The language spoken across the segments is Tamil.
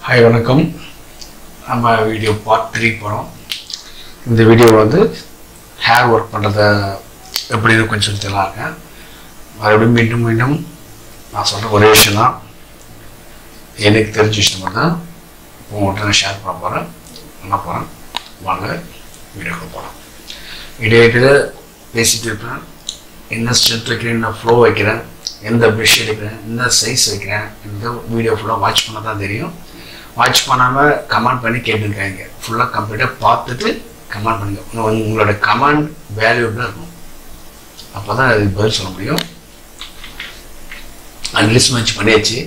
ஹாய் வணக்கம் நம்ம வீடியோ பார்ட் த்ரீ போகிறோம் இந்த வீடியோ வந்து ஹேர் ஒர்க் பண்ணுறத எப்படி இருக்குன்னு சொல்லி தெரியலாங்க மறுபடியும் மீண்டும் மீண்டும் நான் சொல்கிற ஒரே விஷயம் தான் எனக்கு தெரிஞ்ச விஷயம் தான் இப்போ உங்கள்கிட்ட நான் ஷேர் பண்ண போகிறேன் பண்ண போகிறேன் வாங்க வீடியோக்கு போகலாம் இடையிடையில் பேசிகிட்டு இருப்பேன் என்ன ஸ்ட்ரென்த் வைக்கிறேன் என்ன ஃப்ளோ வைக்கிறேன் எந்த ப்ரெஷ் எடுக்கிறேன் என்ன சைஸ் வைக்கிறேன் இந்த வீடியோ ஃபுல்லாக வாட்ச் பண்ண தான் தெரியும் வாட்ச் பண்ணாமல் கமெண்ட் பண்ணி கேட்டுருக்காங்க ஃபுல்லாக கம்ப்ளீட்டாக பார்த்துட்டு கமெண்ட் பண்ணுங்க உங்க- உங்களோட கமெண்ட் வேல்யூபிளாக இருக்கும் அப்போ தான் அதுக்கு பதில் சொல்ல முடியும் அன்லிஸ்ட் மேட்ச் பண்ணியாச்சு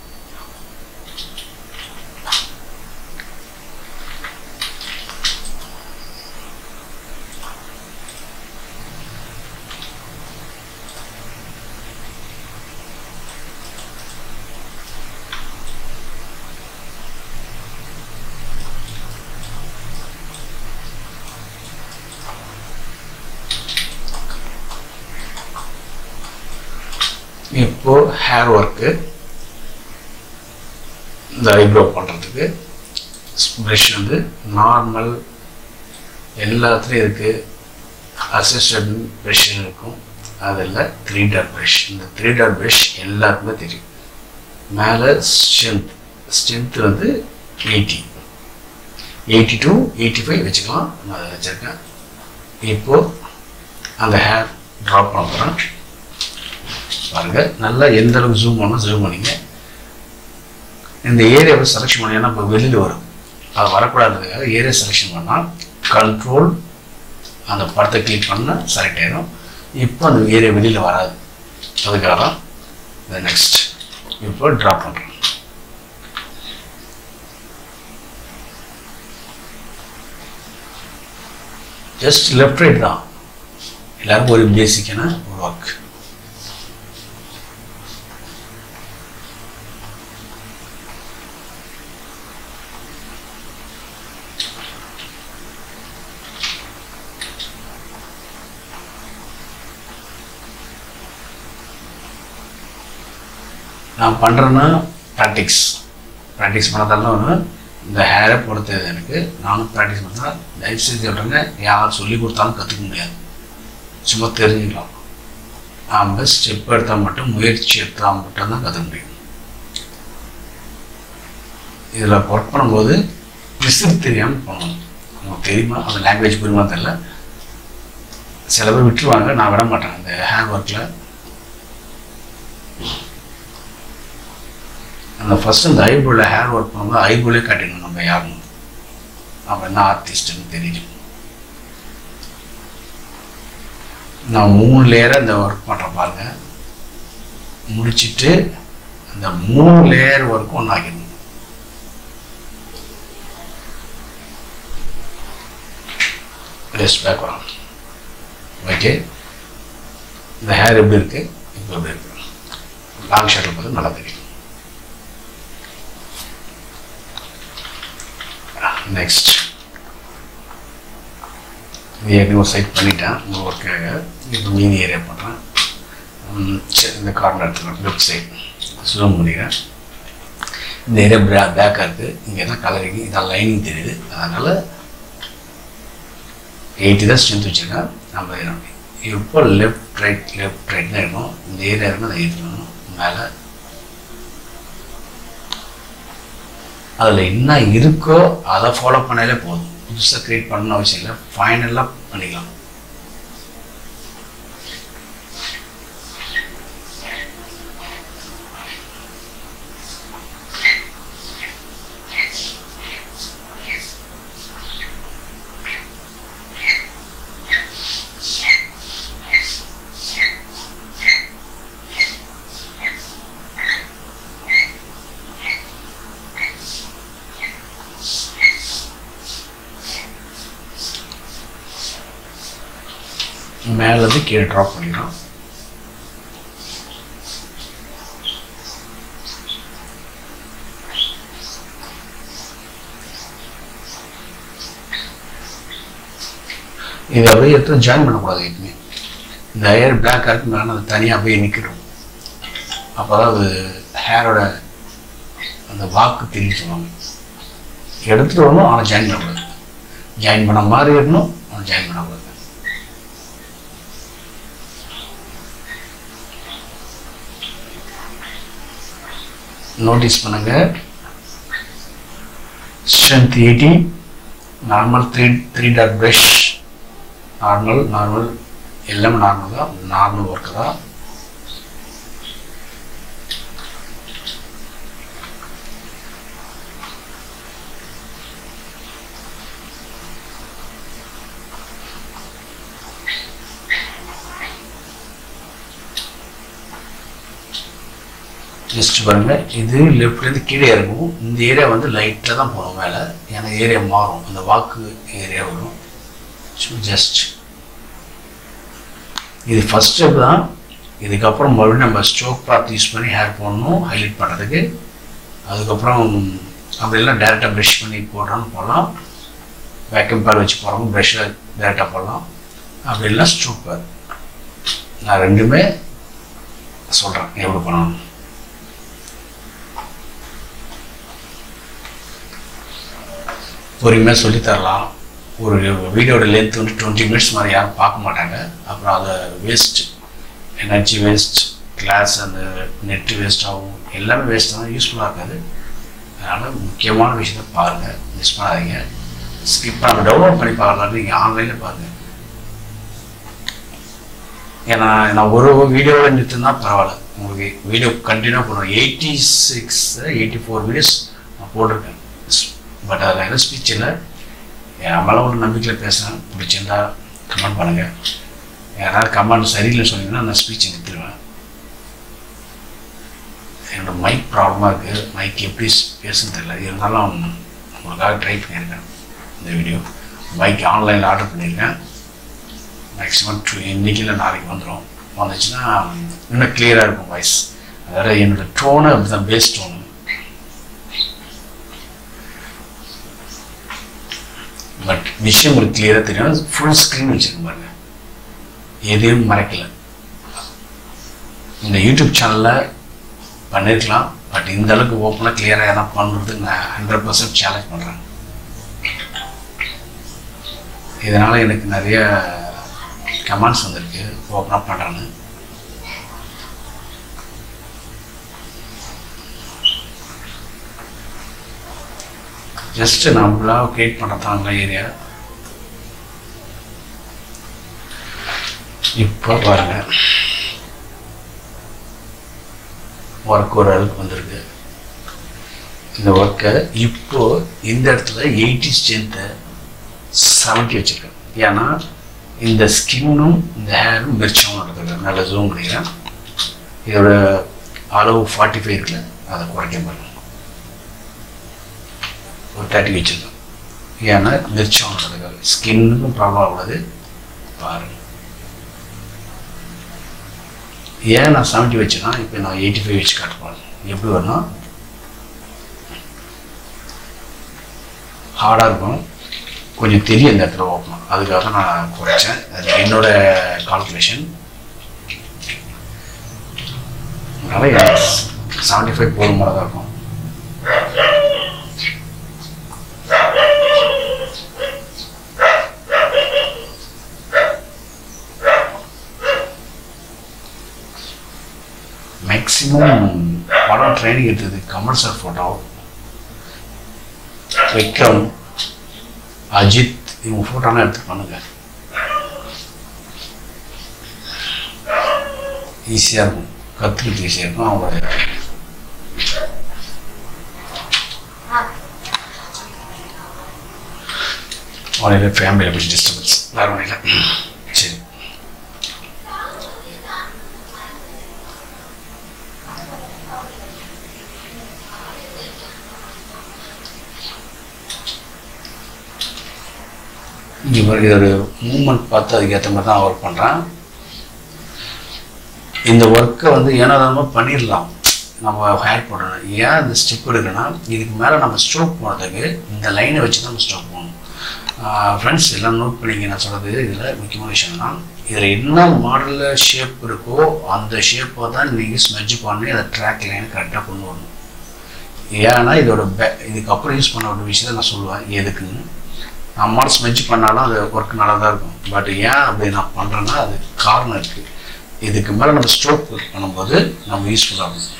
இப்போ ஹேர் ஒர்க்கு இந்த ஐப்ரோ பண்ணுறதுக்கு ப்ரஷ் வந்து நார்மல் எல்லாத்துலேயும் இருக்குது அசிஸ்டன்ட் ப்ரஷ் இருக்கும் அதில் த்ரீ டாட் ப்ரஷ் இந்த த்ரீ டாட் ப்ரஷ் எல்லாருக்குமே தெரியும் மேலே ஸ்ட்ரென்த் ஸ்ட்ரென்த் வந்து eighty eighty two eighty five வச்சுக்கலாம் நான் அதை வச்சுருக்கேன் இப்போது அந்த ஹேர் ட்ராப் பண்ண போகிறேன் பாருங்க நல்லா எந்த அளவுக்கு ஜூம் பண்ணால் ஜூம் பண்ணிங்க இந்த ஏரியாவை செலெக்ஷன் பண்ணீங்கன்னா இப்போ வெளியில் வரும் அது வரக்கூடாதுக்காக ஏரியா செலெக்ஷன் பண்ணால் கண்ட்ரோல் அந்த படத்தை கிளிக் பண்ணால் செலக்ட் ஆயிடும் இப்போ அந்த ஏரியா வெளியில் வராது அதுக்காக தான் இந்த நெக்ஸ்ட் இப்போ ட்ராப் பண்ணுறோம் ஜஸ்ட் லெஃப்ட் ரைட் தான் எல்லாருக்கும் ஒரு பேசிக்கான ஒரு ஒர்க் நான் பண்ணுறேன்னா ப்ராக்டிக்ஸ் ப்ராக்டிஸ் பண்ணதால ஒன்று இந்த ஹேரை பொறுத்தது எனக்கு நானும் ப்ராக்டிஸ் பண்ணா தயவு செய்து சொல்கிறேங்க யார் சொல்லி கொடுத்தாலும் கற்றுக்க முடியாது சும்மா தெரிஞ்சுக்கலாம் நாம் ஸ்டெப் எடுத்தால் மட்டும் முயற்சி எடுத்தால் மட்டும் தான் கற்றுக்க முடியும் இதில் ஒர்க் பண்ணும்போது விசில் தெரியாமல் பண்ணணும் உங்களுக்கு தெரியுமா அந்த லாங்குவேஜ் புரியுமா தெரியல சில பேர் விட்டுருவாங்க நான் விட மாட்டேன் அந்த ஹேண்ட் ஒர்க்கில் அந்த ஃபர்ஸ்ட் இந்த ஐப்ரோவில் ஹேர் ஒர்க் பண்ணும்போது ஐப்ரோலே காட்டிடணும் நம்ம யாருன்னு நம்ம என்ன ஆர்டிஸ்ட்னு தெரியும் நான் மூணு லேயராக இந்த ஒர்க் பண்ணுறேன் பாருங்க முடிச்சிட்டு அந்த மூணு லேயர் ஒர்க்கும் ஒன்று ஆகிடணும் ரெஸ்ட் பேக் வரும் ஓகே இந்த ஹேர் எப்படி இருக்கு இப்போ எப்படி இருக்கு லாங் ஷர்ட்டில் பார்த்து நல்லா தெரியும் நெக்ஸ்ட் இது ஏற்கனவே ஒரு சைட் பண்ணிட்டேன் இந்த ஒர்க்காக இப்போ மீதி ஏரியா பண்ணுறேன் சரி இந்த கார்னர் எடுத்துக்கிறேன் லெஃப்ட் சைட் சுலம் பண்ணிக்கிறேன் இந்த ஏரியா பிரா பேக்காக இருக்குது இங்கே தான் கலரிங் இதான் லைனிங் தெரியுது அதனால் எயிட்டி தான் ஸ்ட்ரென்த் வச்சுருக்கேன் நம்ம இப்போ லெஃப்ட் ரைட் லெஃப்ட் ரைட் தான் இருக்கணும் இந்த ஏரியா இருக்கணும் அதை ஏற்றணும் மேலே அதில் என்ன இருக்கோ அதை ஃபாலோ பண்ணாலே போதும் புதுசாக க்ரியேட் பண்ணணும் அவசியம் இல்லை ஃபைனலாக பண்ணிக்கலாம் மேலேருந்து கீழே ட்ராப் பண்ணிக்கிறோம் இது அப்படியே எடுத்து ஜாயின் பண்ணக்கூடாது எதுவுமே இந்த ஹேர் பிளாக்காக இருக்கு மேலே அது தனியாக போய் நிற்கிடும் அப்போ தான் அது ஹேரோட அந்த வாக்கு தெரியும் சொல்லுவாங்க எடுத்துகிட்டு வரணும் ஆனால் ஜாயின் பண்ணக்கூடாது ஜாயின் பண்ண மாதிரி இருக்கணும் ஆனால் ஜாயின் பண்ணக்கூடாது நோட்டீஸ் பண்ணுங்க strength eighty normal three three dot brush normal normal எல்லாமே நார்மல் தான் நார்மல் ஒர்க்கு தான் ஜஸ்ட் பாருங்க இது லெஃப்ட்லேருந்து கீழே இறங்கும் இந்த ஏரியா வந்து லைட்டாக தான் போகணும் மேலே ஏன்னா ஏரியா மாறும் அந்த வாக்கு ஏரியா வரும் ஸோ ஜஸ்ட் இது ஃபஸ்ட் ஸ்டெப் தான் இதுக்கப்புறம் மறுபடியும் நம்ம ஸ்ட்ரோக் பாத் யூஸ் பண்ணி ஹேர் போடணும் ஹைலைட் பண்ணுறதுக்கு அதுக்கப்புறம் அப்படிலாம் டேரெக்டாக ப்ரஷ் பண்ணி போடுறோன்னு போடலாம் வேக்யூம் பேட் வச்சு போடுறோம் ப்ரஷ்ஷில் டேரெக்டாக போடலாம் அப்படி இல்லைனா ஸ்ட்ரோக் பேட் நான் ரெண்டுமே சொல்கிறேன் எப்படி பண்ணணும் பொறுமையாக சொல்லி தரலாம் ஒரு வீடியோட லென்த் வந்து டுவெண்ட்டி மினிட்ஸ் மாதிரி யாரும் பார்க்க மாட்டாங்க அப்புறம் அதை வேஸ்ட் எனர்ஜி வேஸ்ட் கிளாஸ் அந்த நெட்டு வேஸ்ட் ஆகும் எல்லாமே வேஸ்ட் தான் யூஸ்ஃபுல்லாக இருக்காது அதனால் முக்கியமான விஷயத்த பாருங்கள் மிஸ் பண்ணாதீங்க ஸ்கிப் பண்ண டவுன்லோட் பண்ணி பார்க்கலாம் நீங்கள் ஆன்லைனில் பாருங்கள் ஏன்னா நான் ஒரு வீடியோவில் நிறுத்தினா பரவாயில்ல உங்களுக்கு வீடியோ கண்டினியூ பண்ணுவேன் eighty six eighty four videos நான் போட்டிருக்கேன் பட் அதில் எதுவும் ஸ்பீச் இல்லை என் மேலே ஒரு நம்பிக்கையில் பேசுகிறேன் பிடிச்சிருந்தா கமெண்ட் பண்ணுங்கள் யாராவது கமெண்ட் சரியில்லைன்னு சொன்னீங்கன்னா நான் ஸ்பீச் நிறுத்திடுவேன் என்னோட மைக் ப்ராப்ளமாக இருக்குது மைக் எப்படி பேசுன்னு தெரியல இருந்தாலும் உங்களுக்காக ட்ரை பண்ணியிருக்கேன் இந்த வீடியோ மைக் ஆன்லைனில் ஆர்டர் பண்ணியிருக்கேன் மேக்ஸிமம் டூ இன்றைக்கி இல்லை நாளைக்கு வந்துடும் வந்துச்சுன்னா இன்னும் கிளியராக இருக்கும் வாய்ஸ் அதாவது என்னோடய டோனு அப்படி தான் பேஸ் டோனு பட் விஷயம் உங்களுக்கு கிளியராக தெரியும் ஃபுல் ஸ்க்ரீன் வச்சுருக்கேன் பாருங்க எதையும் மறைக்கல இந்த யூடியூப் சேனலில் பண்ணியிருக்கலாம் பட் இந்த அளவுக்கு ஓப்பனாக கிளியராக எதனா பண்ணுறதுக்கு நான் ஹண்ட்ரட் பர்சன்ட் சேலஞ்ச் பண்ணுறேன் இதனால் எனக்கு நிறைய கமெண்ட்ஸ் வந்திருக்கு ஓப்பனாக பண்ணுறேன்னு ஜஸ்ட் நம்மளாக கிரியேட் பண்ணுறதாங்க ஏரியா இப்போ பாருங்க ஒர்க் ஒரு அளவுக்கு வந்திருக்கு இந்த ஒர்க்கை இப்போ இந்த இடத்துல எயிட்டி ஸ்ட்ரென்த்தை செவன்ட்டி வச்சுருக்கேன் ஏன்னா இந்த ஸ்கின்னும் இந்த ஹேரும் மிர்ச்சமும் நடக்குது நல்ல ஜூம் பண்ணிக்கிறேன் இதோட அளவு ஃபார்ட்டி ஃபைவ் இருக்குல்ல அதை குறைக்க பாருங்க ஒரு தேர்ட்டி வச்சுருக்கேன் ஏன்னா மிர்ச்சம் நடக்குது ஸ்கின்னுக்கும் ப்ராப்ளம் ஆகக்கூடாது பாருங்க ஏன் நான் செவன்ட்டி வச்சேன்னா இப்போ நான் எயிட்டி ஃபைவ் வச்சு காட்டுப்பேன் எப்படி வரணும் ஹார்டாக இருக்கும் கொஞ்சம் தெரியும் இந்த இடத்துல ஓப்பன் அதுக்காக நான் குறைச்சேன் அது என்னோட கால்குலேஷன் அதனால் செவன்ட்டி ஃபைவ் போதும் மாதிரி தான் இருக்கும் மேக்ஸிமம் படம் ட்ரைனிங் எடுத்தது கமல் சார் ஃபோட்டோ விக்ரம் அஜித் இவங்க ஃபோட்டோலாம் எடுத்து பண்ணுங்க ஈஸியாக இருக்கும் கற்றுக்கிட்டு ஈஸியாக இருக்கும் அவங்க அவனையில் ஃபேமிலியில் கொஞ்சம் டிஸ்டர்பன்ஸ் வேறு ஒன்றும் இல்லை சரி இங்கே பாருங்க இதோட மூமெண்ட் பார்த்து அதுக்கேற்ற மாதிரி தான் ஒர்க் பண்ணுறேன் இந்த ஒர்க்கை வந்து ஏனாதாரமாக பண்ணிடலாம் நம்ம ஹேர் போடணும் ஏன் இந்த ஸ்டெப் எடுக்கணும்னா இதுக்கு மேலே நம்ம ஸ்ட்ரோக் போடுறதுக்கு இந்த லைனை வச்சு தான் நம்ம ஸ்ட்ரோக் போகணும் ஃப்ரெண்ட்ஸ் எல்லாம் நோட் பண்ணிங்க நான் சொல்கிறது இதில் முக்கியமான விஷயம் தான் இதில் என்ன மாடலில் ஷேப் இருக்கோ அந்த ஷேப்பை தான் நீங்கள் ஸ்மெஜ் பண்ணி அதை ட்ராக் லைனை கரெக்டாக கொண்டு வரணும் ஏன்னா இதோட பே இதுக்கப்புறம் யூஸ் பண்ண ஒரு விஷயத்தை நான் சொல்லுவேன் எதுக்குன்னு நம்மளால் ஸ்மெச் பண்ணாலும் அது ஒர்க் நல்லா தான் இருக்கும் பட் ஏன் அப்படி நான் பண்ணுறேன்னா அது காரணம் இருக்குது இதுக்கு மேலே நம்ம ஸ்ட்ரோக் பண்ணும்போது நம்ம யூஸ்ஃபுல்லாக இருக்கும்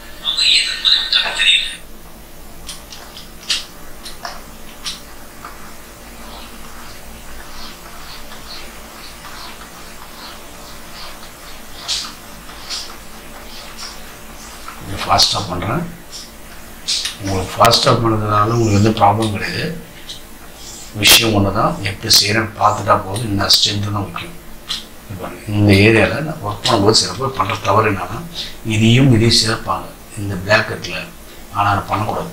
ஃபாஸ்ட்டாக பண்ணுறேன் உங்களுக்கு ஃபாஸ்ட்டாக பண்ணுறதுனால உங்களுக்கு எந்த ப்ராப்ளம் கிடையாது விஷயம் ஒன்று தான் எப்படி செய்கிறேன்னு பார்த்துட்டா போதும் இன்னும் ஸ்ட்ரென்த்து தான் முக்கியம் இப்போ இந்த ஏரியாவில் நான் ஒர்க் பண்ணும்போது சில பேர் பண்ணுற தவறு என்னன்னா இதையும் இதையும் சேர்ப்பாங்க இந்த பிளாக்கெட்டில் ஆனால் அதை பண்ணக்கூடாது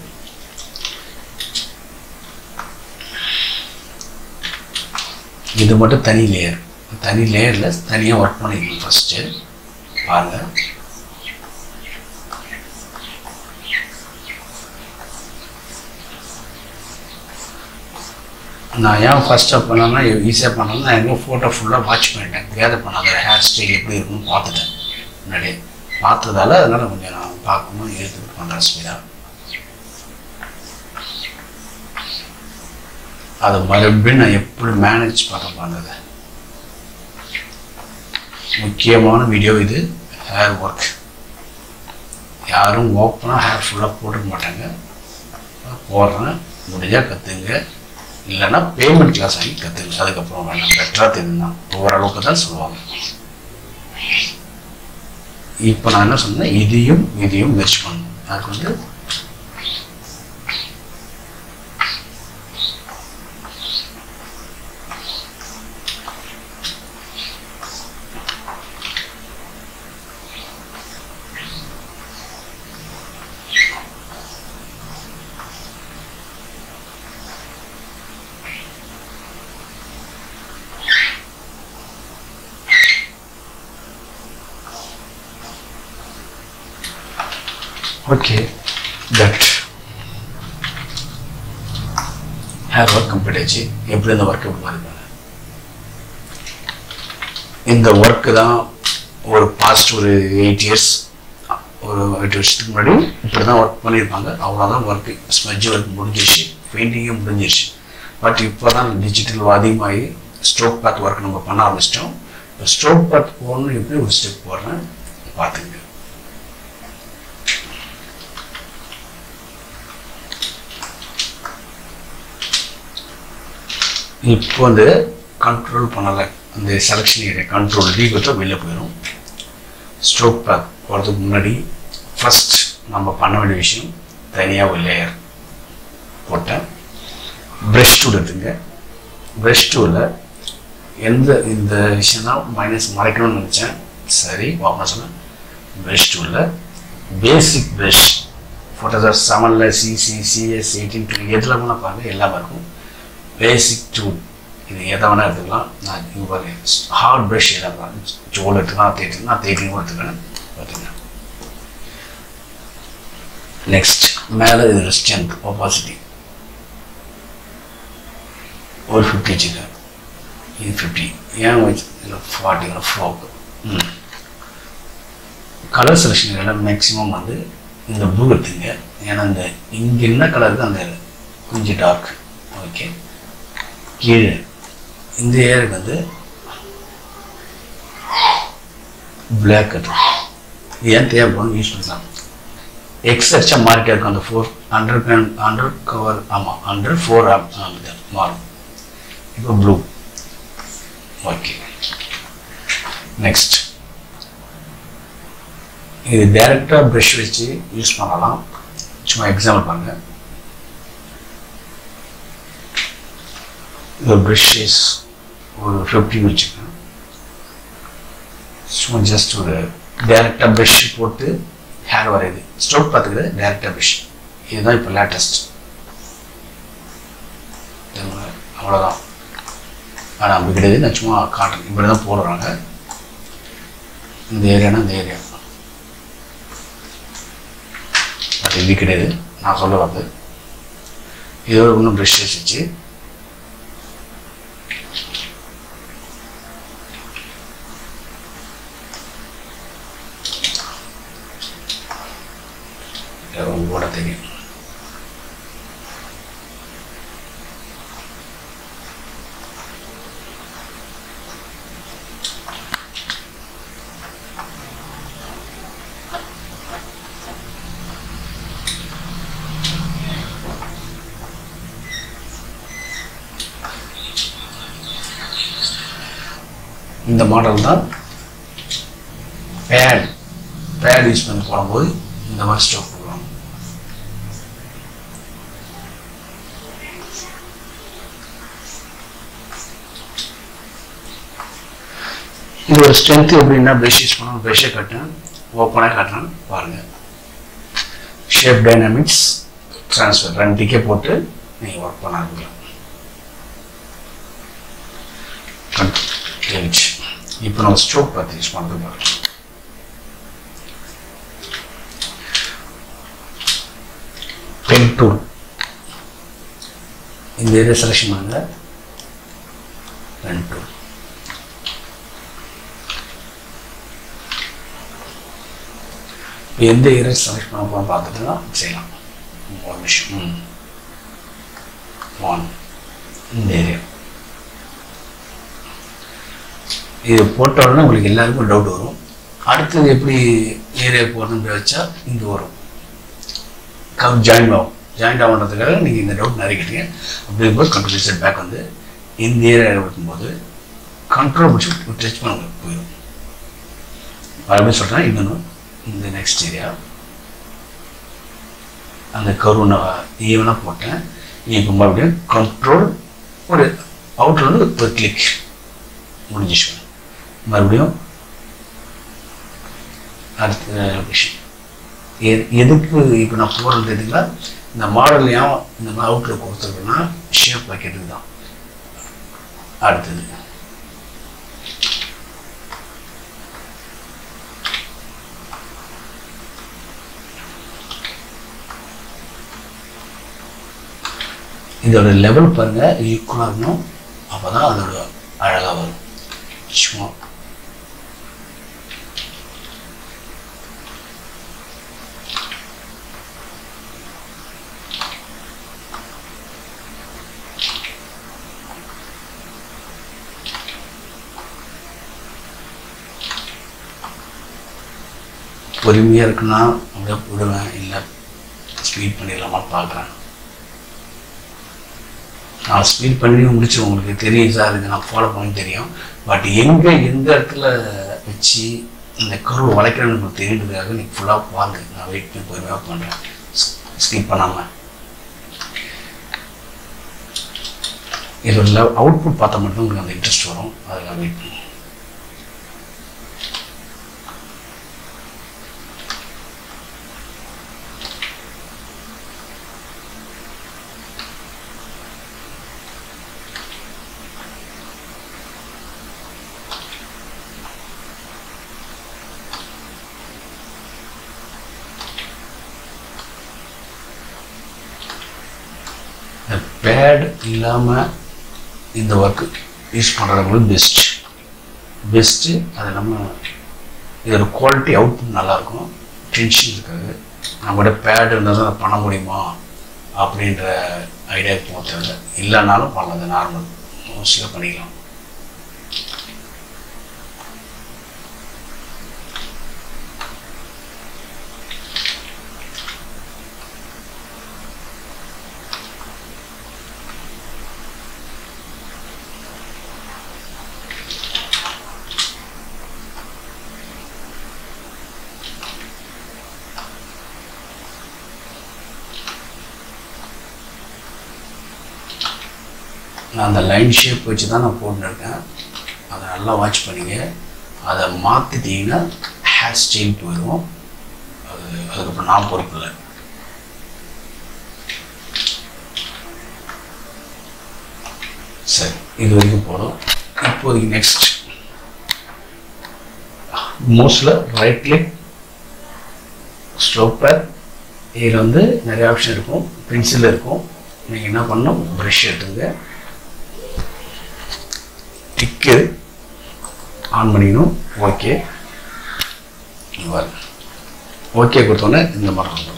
இது மட்டும் தனி லேயர் தனி லேயரில் தனியாக ஒர்க் பண்ணிக்கணும் ஃபஸ்ட்டு பாருங்கள் நான் ஏன் ஃபஸ்ட்டாக பண்ணேன்னா ஈஸியாக பண்ணேன்னா நான் எங்கேயும் ஃபோட்டோ ஃபுல்லாக வாட்ச் பண்ணிட்டேன் கேதர் பண்ண அதோட ஹேர் ஸ்டைல் எப்படி இருக்குன்னு பார்த்துட்டேன் முன்னாடியே பார்த்ததால அதனால் கொஞ்சம் நான் பார்க்கணும் எடுத்துட்டு பண்ணுறேன் ஸ்பீடாக அதை மறுபடியும் நான் எப்படி மேனேஜ் பண்ண பண்ணது முக்கியமான வீடியோ இது ஹேர் ஒர்க் யாரும் ஓப்பனாக ஹேர் ஃபுல்லாக போட்டுக்க மாட்டாங்க போடுறேன் முடிஞ்சால் கற்றுங்க இல்லைன்னா பேமெண்ட் கிளாஸ் வாங்கி கற்றுங்க அதுக்கப்புறம் வேணாம் பெட்டராக தெரியுதுன்னா ஓரளவுக்கு தான் சொல்லுவாங்க இப்போ நான் என்ன சொன்னேன் இதையும் இதையும் மெர்ச் பண்ணணும் அதுக்கு வந்து okay that hair work complete ஆச்சு எப்படி இந்த ஒர்க் எப்படி மாதிரி இந்த ஒர்க்கு தான் ஒரு பாஸ்ட் ஒரு எயிட் இயர்ஸ் ஒரு எட்டு வருஷத்துக்கு முன்னாடி இப்படி தான் ஒர்க் பண்ணியிருப்பாங்க அவ்வளோதான் ஒர்க்கு ஸ்மெஜ் ஒர்க் முடிஞ்சிருச்சு பெயிண்டிங்கும் முடிஞ்சிருச்சு பட் இப்போ தான் டிஜிட்டல் அதிகமாகி ஸ்ட்ரோக் பேத் ஒர்க் நம்ம பண்ண ஆரம்பிச்சிட்டோம் இப்போ ஸ்ட்ரோக் பேத் போகணும்னு எப்படி ஒரு ஸ்டெப் போடுறேன் பார்த்துங்க இப்போ வந்து கண்ட்ரோல் பண்ணலை அந்த செலெக்ஷன் ஏரியா கண்ட்ரோல் லீ கொடுத்தா வெளில போயிடும் ஸ்ட்ரோக் பேக் போகிறதுக்கு முன்னாடி ஃபஸ்ட் நம்ம பண்ண வேண்டிய விஷயம் தனியாக ஒரு லேயர் போட்டேன் ப்ரெஷ் டூல் எடுத்துங்க ப்ரெஷ் டூலில் எந்த இந்த விஷயம் தான் மைனஸ் மறைக்கணும்னு நினச்சேன் சரி வாப்பா சொன்னேன் ப்ரெஷ் டூலில் பேசிக் ப்ரெஷ் ஃபோட்டோஸ் செவனில் சிசி சிஎஸ் எயிட்டீன் டூ எதில் வேணால் பாருங்கள் எல்லாமே இருக்கும் பேசிக் டூல் இது எதை வேணால் எடுத்துக்கலாம் நான் இங்கே பாருங்க ஹார்ட் ப்ரஷ் எதாவது ஜோல் எடுத்துக்கலாம் தேய்ட்டு நான் தேய்ட்டிங் எடுத்துக்கிறேன் பார்த்துங்க நெக்ஸ்ட் மேலே இதில் ஸ்ட்ரென்த் ஒப்பாசிட்டி ஒரு ஃபிஃப்டி வச்சுக்கேன் இது ஃபிஃப்டி ஏன் வச்சு இதில் ஃபார்ட்டி ஃபோக் ம் கலர் செலெக்ஷன் எல்லாம் மேக்ஸிமம் வந்து இந்த ப்ளூ எடுத்துங்க ஏன்னா இந்த இங்கே என்ன கலர் இருக்குது அந்த கொஞ்சம் டார்க் ஓகே கீழே இந்த ஏருக்கு வந்து பிளாக் அது ஏன் தேவைப்படும் யூஸ் பண்ணலாம் எக்ஸ் அடிச்சா மாறிட்டே இருக்கும் அந்த four under pan under cover ஆமாம் அண்டர் ஃபோர் மாறும் இப்போ ப்ளூ ஓகே நெக்ஸ்ட் இது டைரெக்டாக ப்ரஷ் வச்சு யூஸ் பண்ணலாம் சும்மா எக்ஸாம்பிள் பாருங்க இந்த ப்ரஷஸ் ஒரு ஃபிஃப்டின் வச்சுக்கோங்க சும்மா ஜஸ்ட் ஒரு டைரெக்டாக ப்ரஷ் போட்டு ஹேர் வரையுது ஸ்ட்ரோக் பார்த்துக்கிறது டைரெக்டாக ப்ரஷ் இதுதான் இப்போ லேட்டஸ்ட் அவ்வளோதான் ஆனால் அப்படி கிடையாது நான் சும்மா காட்டுறேன் இப்படி தான் போடுறாங்க இந்த ஏரியானா இந்த ஏரியா அது இது கிடையாது நான் சொல்ல வந்து இதோட இன்னும் ப்ரஷ் வச்சு போட தெரியும் இந்த மாடல் தான் பேட் பேட் யூஸ் பண்ணி போடும்போது இந்த மாதிரி ஸ்டோக் போடுவாங்க இது ஒரு ஸ்ட்ரென்த் எப்படின்னா ப்ரஷ் யூஸ் பண்ணணும் ப்ரஷ்ஷை கட்டேன் ஓப்பனாக கட்டுறேன் பாருங்கள் ஷேப் டைனாமிக்ஸ் ட்ரான்ஸ்ஃபர் ரெண்டு டிக்கே போட்டு நீங்கள் ஒர்க் பண்ண ஆரம்பிக்கலாம் கேள்வி இப்போ நம்ம ஸ்ட்ரோக் பார்த்து யூஸ் பண்ணுறது பாருங்க பென் டூல் இந்த ஏரியா செலெக்ஷன் பண்ணுங்க பென் டூல் எந்த ஏரியா செலக்ட் பண்ண போகிறோம் பார்த்துட்டு தான் செய்யலாம் ஒரு நிமிஷம் ம் ஒன் இந்த ஏரியா இது போட்ட உடனே உங்களுக்கு எல்லாருக்கும் டவுட் வரும் அடுத்தது எப்படி ஏரியா போகிறதுன்னு வச்சா இங்கே வரும் கம் ஜாயின் ஆகும் ஜாயின் ஆகுன்றதுக்காக நீங்கள் இந்த டவுட் நிறைய கேட்டீங்க அப்படி இருக்கும்போது கண்ட்ரோல் செட் பேக் வந்து இந்த ஏரியா இருக்கும்போது கண்ட்ரோல் பிடிச்சி டச் பண்ண போயிடும் மறுபடியும் சொல்கிறேன் இன்னொன்று இந்த நெக்ஸ்ட் ஏரியா அந்த கரு நான் ஈவனாக போட்டேன் இப்போ மறுபடியும் கண்ட்ரோல் ஒரு அவுட்ல வந்து ஒரு கிளிக் முடிஞ்சிச்சு மறுபடியும் அடுத்த லொக்கேஷன் எ- எதுக்கு இப்போ நான் போகிறது எதுக்குன்னா இந்த மாடல் ஏன் இந்த மாதிரி அவுட்ல கொடுத்துருக்குன்னா ஷேப் வைக்கிறதுக்கு தான் அடுத்தது இதோட லெவல் பாருங்க ஈக்குவலாக இருக்கணும் அப்போ தான் அதோட அழகாக வரும் சும்மா பொறுமையாக இருக்குன்னா அப்படியே விடுவேன் இல்லை ஸ்பீட் பண்ணிடலாமா பார்க்குறேன் நான் ஸ்பீட் பண்ணி முடிச்சு உங்களுக்கு தெரியும் சார் இது நான் ஃபாலோ பண்ணி தெரியும் பட் எங்கே எந்த இடத்துல வச்சு இந்த கருவை வளைக்கிறேன்னு உங்களுக்கு தெரியுறதுக்காக நீங்கள் ஃபுல்லாக பாருங்க நான் வெயிட் பண்ணி பொறுமையாக பண்ணுறேன் ஸ்கிப் பண்ணாமல் இதோட அவுட்புட் பார்த்தா மட்டும் உங்களுக்கு அந்த இன்ட்ரெஸ்ட் வரும் அதுக்காக வெயிட் பண்ணி இந்த பேட் இல்லாமல் இந்த ஒர்க்கு யூஸ் பண்ணுறவங்களுக்கு பெஸ்ட் பெஸ்ட்டு அது நம்ம இதோட குவாலிட்டி அவுட்புட் நல்லாயிருக்கும் டென்ஷன் இருக்காது நம்மகிட்ட பேட் இருந்தால் தான் அதை பண்ண முடியுமா அப்படின்ற ஐடியாவுக்கு போக தேவை இல்லைனாலும் பண்ணலாம் நார்மல் மோஸ்ட்லியாக பண்ணிக்கலாம் நான் அந்த லைன் ஷேப் வச்சு தான் நான் போட்டுருக்கேன் அதை நல்லா வாட்ச் பண்ணிங்க அதை மாற்றிட்டீங்கன்னா ஹேர் ஸ்டைல் போயிடும் அது அதுக்கப்புறம் நான் பொறுப்பு இல்லை சரி இது வரைக்கும் போதும் இப்போதைக்கு நெக்ஸ்ட் மோஸ்டில் ரைட் கிளிக் ஸ்ட்ரோப்பர் இதில் வந்து நிறைய ஆப்ஷன் இருக்கும் பென்சில் இருக்கும் நீங்கள் என்ன பண்ணணும் ப்ரஷ் எடுத்துங்க டிக்கு ஆன் பண்ணிக்கணும் ஓகே ஓகே கொடுத்தோன்னே இந்த மாதிரி வந்துடும்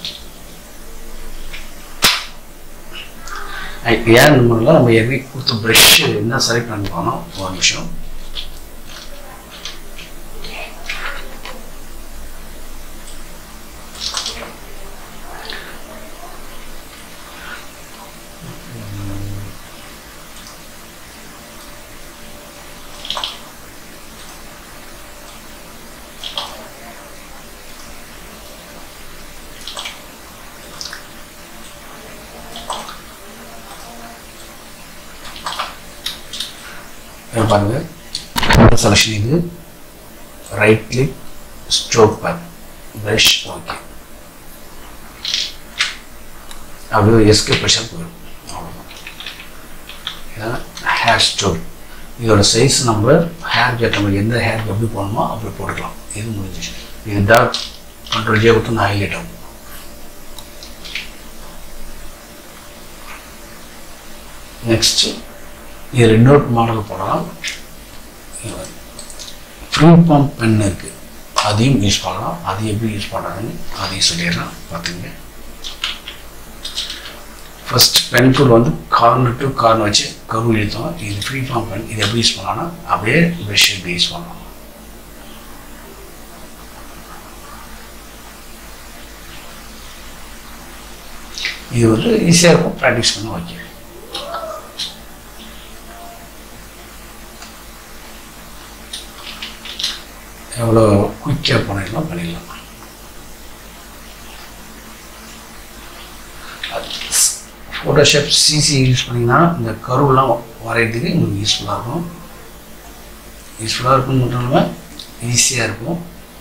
ஐ- ஏன் இந்த மாதிரிலாம் நம்ம ஏற்கனவே கொடுத்த ப்ரஷ் என்ன செலக்ட் பண்ணி போனோம் ஒரு நிமிஷம் இதை பாருங்கள் செலெக்ஷன் இது right click stroke back brush okay அப்படியே எஸ்கே ப்ரெஷர் போயிடும் அவ்வளோதான் இதான் ஹேர் ஸ்டோர் இதோட சைஸ் நம்ம ஹேருக்கு ஏற்ற மாதிரி எந்த ஹேருக்கு எப்படி போகணுமோ அப்படி போட்டுக்கலாம் இது முடிஞ்சிச்சு இது டார்க் கண்ட்ரோல் ஜே கொடுத்து நான் ஹைலைட் ஆகும் நெக்ஸ்ட்டு இது இன்னொரு மாடல் போடலாம் ஃப்ரீ பம்ப் பென் இருக்குது அதையும் யூஸ் பண்ணலாம் அது எப்படி யூஸ் பண்ணுறதுன்னு அதையும் சொல்லிடுறேன் பார்த்துங்க ஃபர்ஸ்ட் பென் டூல் வந்து கார்னர் டு கார்னர் வச்சு கரு இழுத்தோம் இது ஃப்ரீ ஃபார்ம் பென் இது எப்படி யூஸ் பண்ணலாம்னா அப்படியே ப்ரெஷ் எப்படி யூஸ் பண்ணலாம் இது வந்து ஈஸியாக இருக்கும் ப்ராக்டிஸ் பண்ண ஓகே எவ்வளோ குயிக்காக பண்ணிடலாம் பண்ணிடலாம் ஃபோட்டோஷாப் சிசி யூஸ் பண்ணிங்கன்னா இந்த கருவெலாம் வரைகிறதுக்கு உங்களுக்கு யூஸ்ஃபுல்லாக இருக்கும் யூஸ்ஃபுல்லாக இருக்கும் மட்டும் இல்லாமல் ஈஸியாக இருக்கும்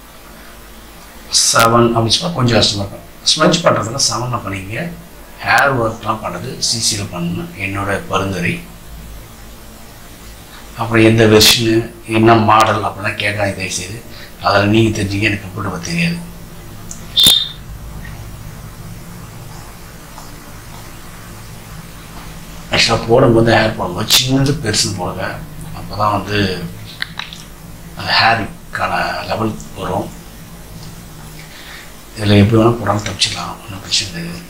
செவன் அப்படின்னு சொன்னால் கொஞ்சம் கஷ்டமாக இருக்கும் ஸ்மெச் பண்ணுறதுல செவனில் பண்ணிங்க ஹேர் ஒர்க்லாம் பண்ணுறது சிசியில் பண்ணணும் என்னோட பரிந்துரை அப்புறம் எந்த வெர்ஷனு என்ன மாடல் அப்படிலாம் கேட்காது தயவுசெய்து அதில் நீங்கள் தெரிஞ்சுக்க எனக்கு கம்ப்யூட்டர் பற்றி தெரியாது ஆக்சுவலாக போடும்போது ஹேர் போடும்போது சின்னது பெருசுன்னு போடுங்க அப்போ தான் வந்து அந்த ஹேருக்கான லெவல் வரும் இதில் எப்படி வேணால் போடாமல் தப்பிச்சிக்கலாம் ஒன்றும் பிரச்சனை கிடையாது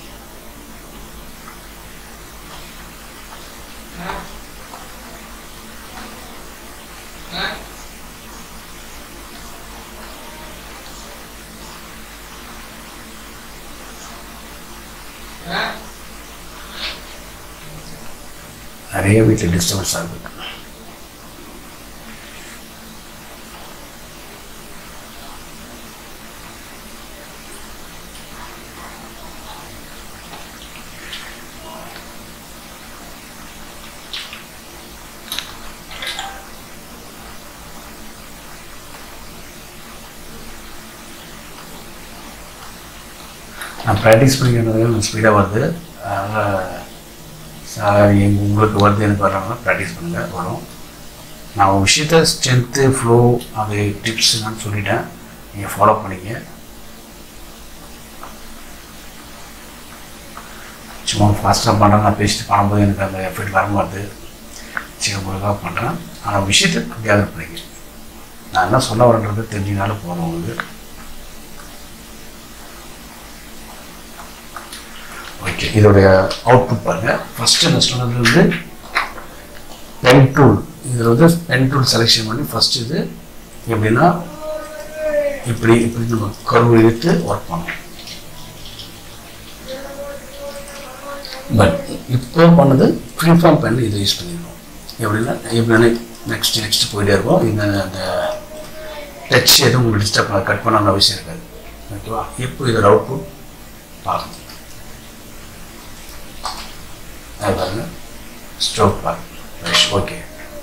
நிறைய வீட்டில் டிஸ்டர்பன்ஸ் ஆகுது நான் ப்ராக்டிஸ் பண்ணிக்கிறது ஸ்பீடாக வருது அதனால் எங்க உங்களுக்கு வருது எனக்கு வர்றாங்கன்னா ப்ராக்டிஸ் பண்ணுங்கள் வரும் நான் ஒரு விஷயத்த ஸ்ட்ரென்த்து ஃப்ளோ அது டிப்ஸ் நான் சொல்லிட்டேன் நீங்கள் ஃபாலோ பண்ணிங்க சும்மா ஃபாஸ்ட்டாக பண்ணுறேன் நான் பேசிட்டு பண்ணும்போது எனக்கு அந்த எஃபெக்ட் வர மாட்டுது சரி உங்களுக்காக பண்ணுறேன் ஆனால் விஷயத்தை கேதர் பண்ணிக்க நான் என்ன சொல்ல வரேன்றது தெரிஞ்சினாலும் போதும் உங்களுக்கு ஓகே இதோடைய அவுட்புட் பாருங்கள் ஃபஸ்ட்டு நான் சொன்னது வந்து பென் டூல் இதில் வந்து பென் டூல் செலெக்ஷன் பண்ணி ஃபஸ்ட் இது எப்படின்னா இப்படி இப்படி நம்ம கருவு இழுத்து ஒர்க் பண்ணோம் பட் இப்போ பண்ணது ஃப்ரீ ஃபார்ம் பென் இதை யூஸ் பண்ணியிருக்கோம் எப்படின்னா எப்படின்னா நெக்ஸ்ட் நெக்ஸ்ட் போயிட்டே இருக்கும் இந்த அந்த டச் எதுவும் உங்களுக்கு டிஸ்டர்ப் பண்ண கட் பண்ண அவசியம் இருக்காது ஓகேவா இப்போ இதோட அவுட்புட் பார்க்கணும் அது பாருங்க ஸ்ட்ரோக் பாருங்க ரைட் ஓகே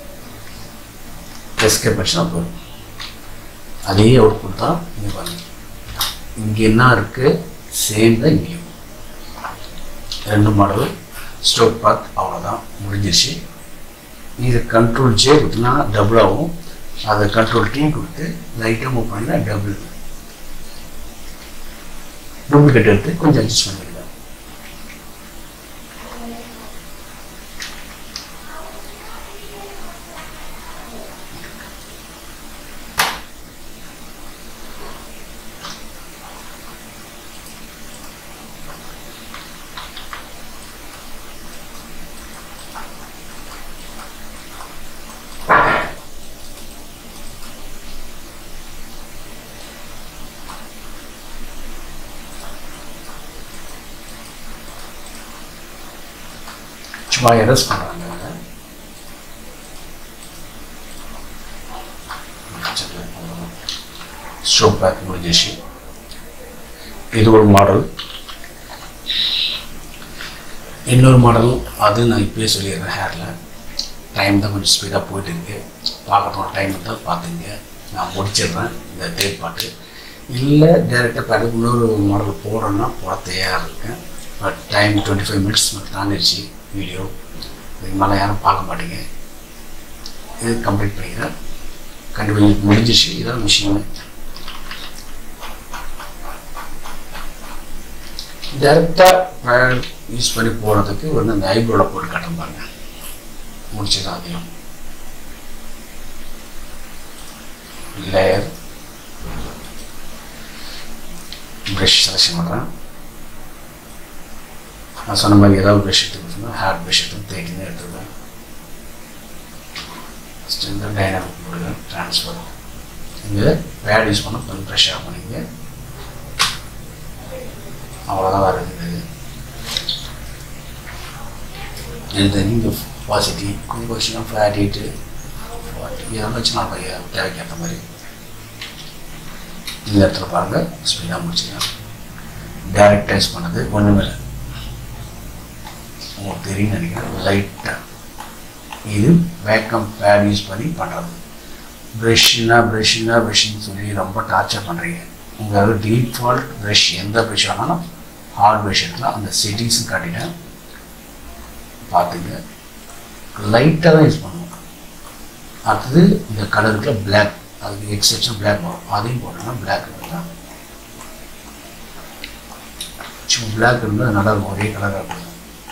எஸ்கே பிரச்சனை போதும் அதே அவுட்புட் தான் இங்கே பாருங்க இங்கே என்ன இருக்குது சேம் தான் இங்கேயும் ரெண்டு மாடல் ஸ்ட்ரோக் பாத் அவ்வளோதான் முடிஞ்சிருச்சு இது கண்ட்ரோல் ஜே கொடுத்தீங்கன்னா டபுள் ஆகும் அதை கண்ட்ரோல் டி கொடுத்து லைட்டாக மூவ் பண்ணினா டபுள் டூப்ளிகேட் எடுத்து கொஞ்சம் அட்ஜஸ்ட் பண்ணிக்கலாம் சும்மா எரஸ் பண்ணுறாங்க ஸ்ட்ரோக் பேக் முடிஞ்சிச்சு இது ஒரு மாடல் இன்னொரு மாடல் அது நான் இப்பயே சொல்லிடுறேன் ஹேரில் டைம் தான் கொஞ்சம் ஸ்பீடாக போயிட்டு இருக்கு பார்க்கறோம் டைம் இருந்தால் பார்த்துங்க நான் முடிச்சிடுறேன் இந்த தேர்ட் பாட்டு இல்லை டேரெக்டாக பிறகு இன்னொரு மாடல் போடுறேன்னா போட தயாராக இருக்கேன் but time twenty five minutes தாண்டிடுச்சு வீடியோ இதுக்கு மேலே யாரும் பார்க்க மாட்டீங்க இது கம்ப்ளீட் பண்ணிக்கிறேன் கண்டிப்பாக எனக்கு முடிஞ்சிச்சு இதான் விஷயம் டேரெக்டாக யூஸ் பண்ணி போடுறதுக்கு வந்து அந்த ஐப்ரோவில் போட்டு காட்டுறேன் பாருங்க முடிச்சதான் அதையும் லேயர் ப்ரஷ் செலக்ஷன் பண்ணுறேன் நான் சொன்ன மாதிரி ஏதாவது ப்ரஷ் எடுத்துக்கிட்டோம்னா ஹேர் ப்ரஷ் எடுத்து தேய்க்கின்னு எடுத்துருவேன் ஃபஸ்ட்டு இந்த டைனாமிக் போடுவேன் ட்ரான்ஸ்ஃபர் இங்கே பேட் யூஸ் பண்ண கொஞ்சம் ப்ரெஷ் ஆஃப் பண்ணிங்க அவ்வளோதான் வருது இது நீங்கள் பாசிட்டிவ் கொஞ்சம் வச்சுனா ஃப்ளாட் ஹீட்டு இதெல்லாம் வச்சு நான் தேவைக்கு ஏற்ற மாதிரி இந்த இடத்துல பாருங்கள் ஸ்பீடாக முடிச்சுக்கலாம் டேரக்டைஸ் பண்ணது ஒன்றுமே இல்லை உங்களுக்கு தெரியும் நினைக்கிறேன் லைட்டாக இது வேக்கம் பேட் யூஸ் பண்ணி பண்ணுறது ப்ரெஷ்ஷுனா ப்ரெஷ்ஷுனா ப்ரெஷ்ஷுன்னு சொல்லி ரொம்ப டார்ச்சர் பண்ணுறீங்க உங்களோட டிஃபால்ட் ப்ரெஷ் எந்த ப்ரெஷ் வேணாலும் ஹார்ட் ப்ரெஷ் எடுக்கலாம் அந்த செட்டிங்ஸும் காட்டிட்டேன் பார்த்துங்க லைட்டாக தான் யூஸ் பண்ணுவோம் அடுத்தது இந்த கலருக்கு பிளாக் அதுக்கு எக்ஸெப்ஷன் பிளாக் வரும் அதையும் போட்டோம்னா பிளாக் இருந்தால் சும்மா பிளாக் இருந்தால் நல்லா இருக்கும் ஒரே கலராக இருக்கும்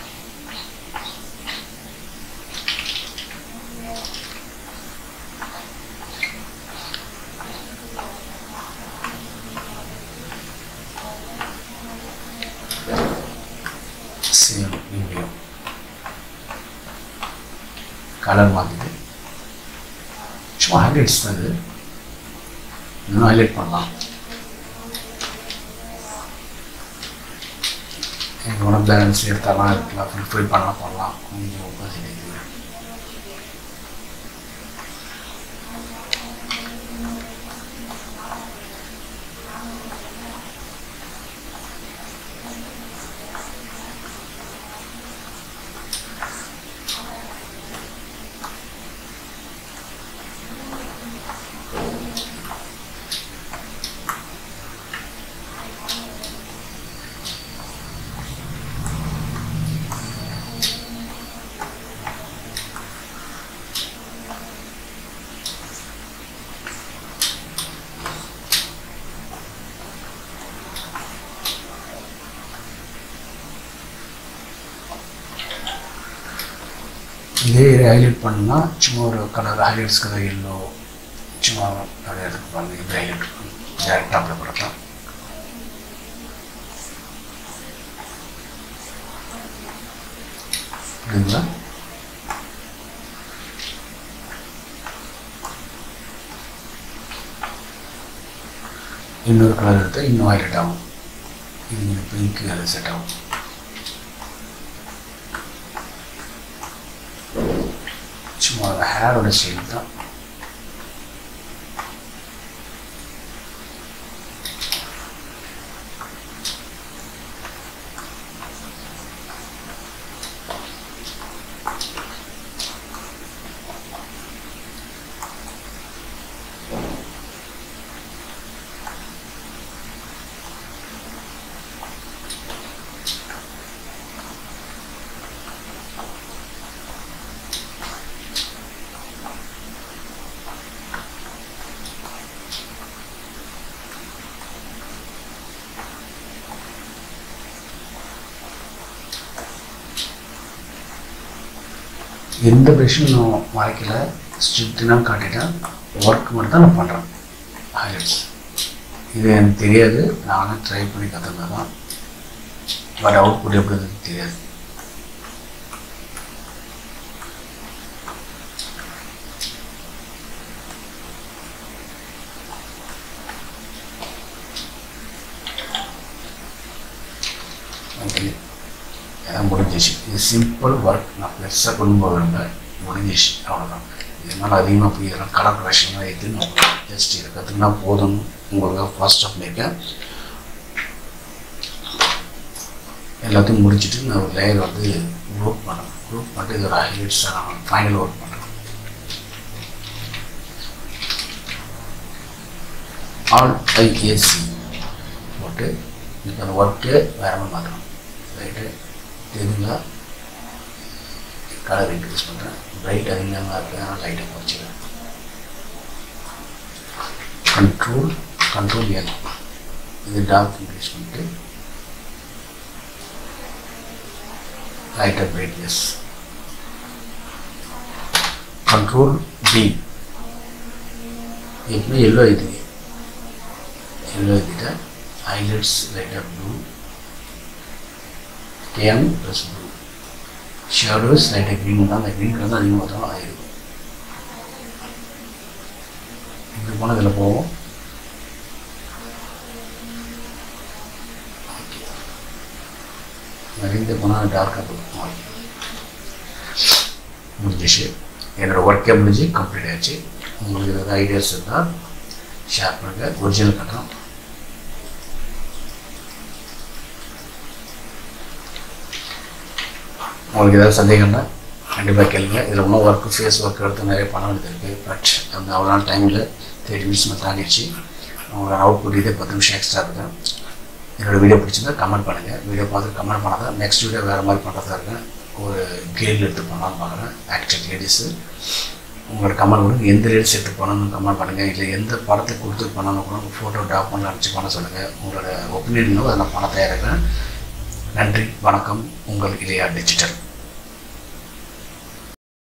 சேம் இங்கேயும் கலர் மாற்றிட்டு சும்மா ஹைலைட்ஸ் தான் இது இன்னும் ஹைலைட் பண்ணலாம் எங்கள் உடம்பு பேலன்ஸ் எடுத்தாலாம் இருக்கலாம் ஃபுல்ஃபில் பண்ணலாம் பண்ணலாம் கொஞ்சம் ஒப்பாசிட்டி இதே ஹைலைட் பண்ணா சும்மா ஒரு கலர் ஹைலைட்ஸ் கலர் எல்லோ சும்மா அப்படியே எடுத்து பாருங்க இது ஹைலைட் டேரெக்டாக அப்ளை பண்ணலாம் புரியுதுங்களா இன்னொரு கலர் எடுத்தால் இன்னும் ஹைலைட் ஆகும் இது பிங்க் அது செட் ஆகும் சும்மா ஹேரோட ஸ்டைல் தான் எந்த ப்ரெஷ்ஷும் நான் மறைக்கல ஸ்ட்ரிக்ட்னா காட்டிட்டேன் ஒர்க் மட்டும் தான் நான் பண்ணுறேன் ஹைலைட்ஸ் இது எனக்கு தெரியாது நானும் ட்ரை பண்ணி கற்றுக்கினது தான் பட் அவுட்புட் எப்படி இருக்குன்னு தெரியாது ஓகே எல்லாம் முடிஞ்சிச்சு இது சிம்பிள் ஒர்க் நான் பெருசாக கொண்டு போக விரும்பல முடிஞ்சிச்சு அவ்வளோதான் இது மேலே அதிகமாக போய் இதெல்லாம் கலர் கரெக்ஷன்லாம் எது நான் ஜஸ்ட் இதை கற்றுக்கினா போதும் உங்களுக்கு ஃபாஸ்ட்டாக பண்ணியிருக்கேன் எல்லாத்தையும் முடிச்சுட்டு நான் ஒரு லேயர் வந்து குரூப் பண்ணேன் குரூப் பண்ணிட்டு இதோட ஹைலைட்ஸை நான் ஃபைனல் ஒர்க் பண்ணுறேன் ஆல் ஐஏசி போட்டு இப்போ அந்த ஒர்க்கு வேற மாதிரி மாற்றணும் ரைட்டு தெரியுங்களா கலர் இன்க்ரீஸ் பண்ணுறேன் பிரைட் அதிகமாக இருக்குது அதனால் லைட்டை குறைச்சிக்கிறேன் கண்ட்ரோல் கண்ட்ரோல் எல் இது டார்க் இன்க்ரீஸ் பண்ணிட்டு லைட்டர் பிரைட்னஸ் கண்ட்ரோல் டி எப்பவுமே எல்லோ இது எல்லோ எழுதிட்ட highlights lighter blue game plus blue shadows லைட்டாக க்ரீன் தான் அந்த க்ரீன் கலர் தான் அதிகமாக பார்த்தாலும் ஆயிருக்கும் இப்படி போனால் இதில் போவோம் நிறைந்த போனால் டார்க்காக போகும் முடிஞ்சிச்சு என்னோடய ஒர்க்கே முடிஞ்சு கம்ப்ளீட் ஆயிடுச்சு உங்களுக்கு ஏதாவது ஐடியாஸ் இருந்தால் ஷேர் பண்ணுங்கள் ஒரிஜினல் கட்டணும் உங்களுக்கு ஏதாவது சந்தேகம்னா கண்டிப்பாக கேளுங்க இதில் இன்னும் ஒர்க்கு ஃபேஸ் ஒர்க் எடுத்து நிறைய பண்ண வேண்டியது இருக்குது பட் அந்த அவ்வளோ நாள் டைமில் தேர்ட்டி மினிட்ஸ் மட்டும் தாண்டிடுச்சு உங்களோட அவுட்புட் இதே பத்து நிமிஷம் எக்ஸ்ட்ரா இருக்கும் என்னோடய வீடியோ பிடிச்சிருந்தா கமெண்ட் பண்ணுங்கள் வீடியோ பார்த்து கமெண்ட் பண்ணாதான் நெக்ஸ்ட் வீடியோ வேறு மாதிரி பண்ணுறதா இருக்கேன் ஒரு கேர்ள் எடுத்து பண்ணலாம்னு பார்க்குறேன் ஆக்டர் லேடிஸு உங்களோட கமெண்ட் கொடுங்க எந்த லேடிஸ் எடுத்து பண்ணணும்னு கமெண்ட் பண்ணுங்கள் இல்லை எந்த படத்தை கொடுத்து பண்ணணும் கூட ஃபோட்டோ டாக்குமெண்ட் அனுப்பிச்சு பண்ண சொல்லுங்கள் உங்களோட ஒப்பீனியனோ அதை நான் பண்ண தயாரிக்கிறேன் நன்றி வணக்கம் உங்கள் இளையா டிஜிட்டல்